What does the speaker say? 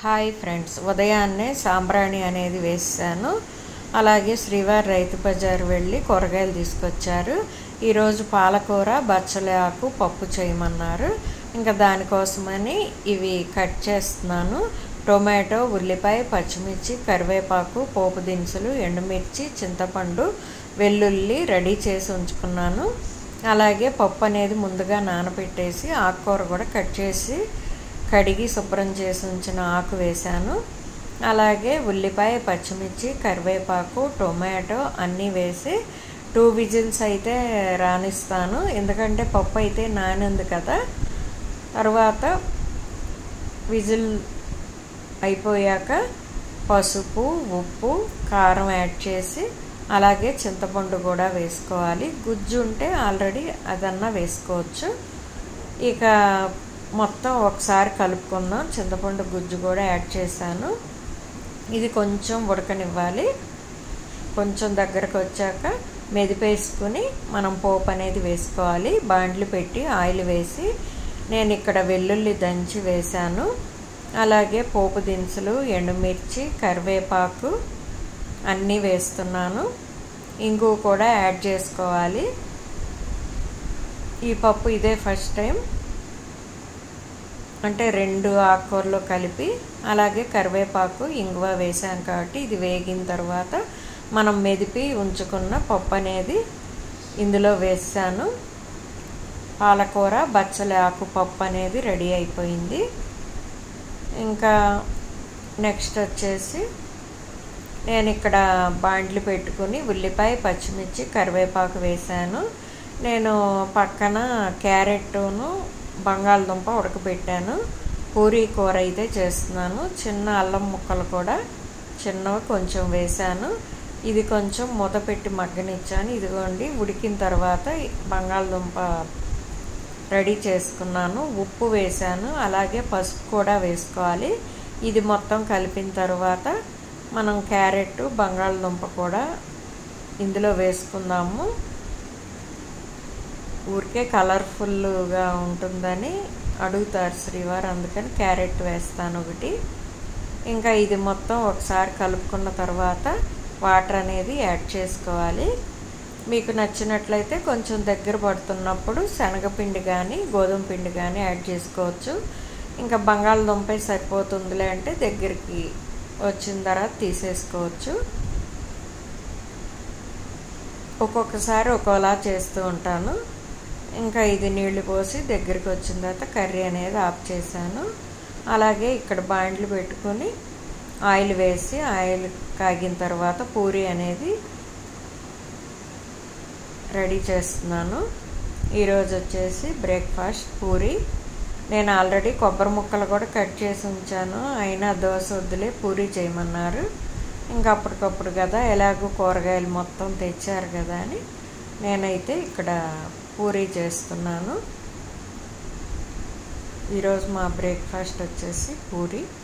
hi friends ఉదయాన్నే సాంబ్రాణి అనేది వేసాను అలాగే శ్రీవారి రైతు బజార్ వెళ్ళి కూరగాయలు తీసుకొచ్చారు ఈరోజు పాలకూర బచ్చలి ఆకు పప్పు చేయమన్నారు ఇంకా దానికోసమని ఇవి కట్ చేస్తున్నాను టొమాటో ఉల్లిపాయ పచ్చిమిర్చి కరివేపాకు పోపు దినుసులు ఎండుమిర్చి చింతపండు వెల్లుల్లి రెడీ చేసి ఉంచుకున్నాను అలాగే పప్పు అనేది ముందుగా నానబెట్టేసి ఆకుకూర కూడా కట్ చేసి కడిగి శుభ్రం చేసి ఉంచిన ఆకు వేశాను అలాగే ఉల్లిపాయ పచ్చిమిర్చి కరివేపాకు టొమాటో అన్నీ వేసి టూ విజిల్స్ అయితే రాణిస్తాను ఎందుకంటే పప్పు అయితే నానింది కదా తర్వాత విజిల్ అయిపోయాక పసుపు ఉప్పు కారం యాడ్ చేసి అలాగే చింతపండు కూడా వేసుకోవాలి గుజ్జు ఉంటే ఆల్రెడీ అదన్నా వేసుకోవచ్చు ఇక మొత్తం ఒకసారి కలుపుకుందాం చింతపండు గుజ్జు కూడా యాడ్ చేశాను ఇది కొంచెం ఉడకనివ్వాలి కొంచెం దగ్గరకు వచ్చాక మెదిపేసుకుని మనం పోపు అనేది వేసుకోవాలి బాండ్లు పెట్టి ఆయిల్ వేసి నేను ఇక్కడ వెల్లుల్లి దంచి వేశాను అలాగే పోపు దినుసులు ఎండుమిర్చి కరివేపాకు అన్నీ వేస్తున్నాను ఇంగు కూడా యాడ్ చేసుకోవాలి ఈ పప్పు ఇదే ఫస్ట్ టైం అంటే రెండు ఆకుకూరలు కలిపి అలాగే కరివేపాకు ఇంగువ వేసాం కాబట్టి ఇది వేగిన తర్వాత మనం మెదిపి ఉంచుకున్న పప్పు అనేది ఇందులో వేసాను పాలకూర బచ్చలి ఆకు పప్పు అనేది రెడీ అయిపోయింది ఇంకా నెక్స్ట్ వచ్చేసి నేను ఇక్కడ బాండ్లు పెట్టుకుని ఉల్లిపాయ పచ్చిమిర్చి కరివేపాకు వేశాను నేను పక్కన క్యారెట్ను బంగాళదుంప ఉడకబెట్టాను పూరీ కూర అయితే చేస్తున్నాను చిన్న అల్లం ముక్కలు కూడా చిన్నవి కొంచెం వేశాను ఇది కొంచెం మూత పెట్టి మగ్గనిచ్చాను ఇదిగోండి ఉడికిన తర్వాత బంగాళదుంప రెడీ చేసుకున్నాను ఉప్పు వేశాను అలాగే పసుపు కూడా వేసుకోవాలి ఇది మొత్తం కలిపిన తర్వాత మనం క్యారెట్ బంగాళదుంప కూడా ఇందులో వేసుకుందాము ఊరికే కలర్ఫుల్గా ఉంటుందని అడుగుతారు శ్రీవారు అందుకని క్యారెట్ వేస్తాను ఒకటి ఇంకా ఇది మొత్తం ఒకసారి కలుపుకున్న తర్వాత వాటర్ అనేది యాడ్ చేసుకోవాలి మీకు నచ్చినట్లయితే కొంచెం దగ్గర పడుతున్నప్పుడు శనగపిండి కానీ గోధుమ పిండి కానీ యాడ్ చేసుకోవచ్చు ఇంకా బంగాళదుంపై సరిపోతుందిలే అంటే దగ్గరికి వచ్చిన తర్వాత తీసేసుకోవచ్చు ఒక్కొక్కసారి ఒక్కోలా చేస్తూ ఉంటాను ఇంకా ఇది నీళ్లు పోసి దగ్గరికి వచ్చిన తర్వాత కర్రీ అనేది ఆఫ్ చేశాను అలాగే ఇక్కడ బాండ్లు పెట్టుకొని ఆయిల్ వేసి ఆయిల్ కాగిన తర్వాత పూరి అనేది రెడీ చేస్తున్నాను ఈరోజు వచ్చేసి బ్రేక్ఫాస్ట్ పూరి నేను ఆల్రెడీ కొబ్బరి ముక్కలు కూడా కట్ చేసి ఉంచాను అయినా దోశ వద్దులే పూరి చేయమన్నారు ఇంకా అప్పటికప్పుడు కదా ఎలాగో కూరగాయలు మొత్తం తెచ్చారు కదా అని నేనైతే ఇక్కడ పూరీ చేస్తున్నాను ఈరోజు మా బ్రేక్ఫాస్ట్ వచ్చేసి పూరి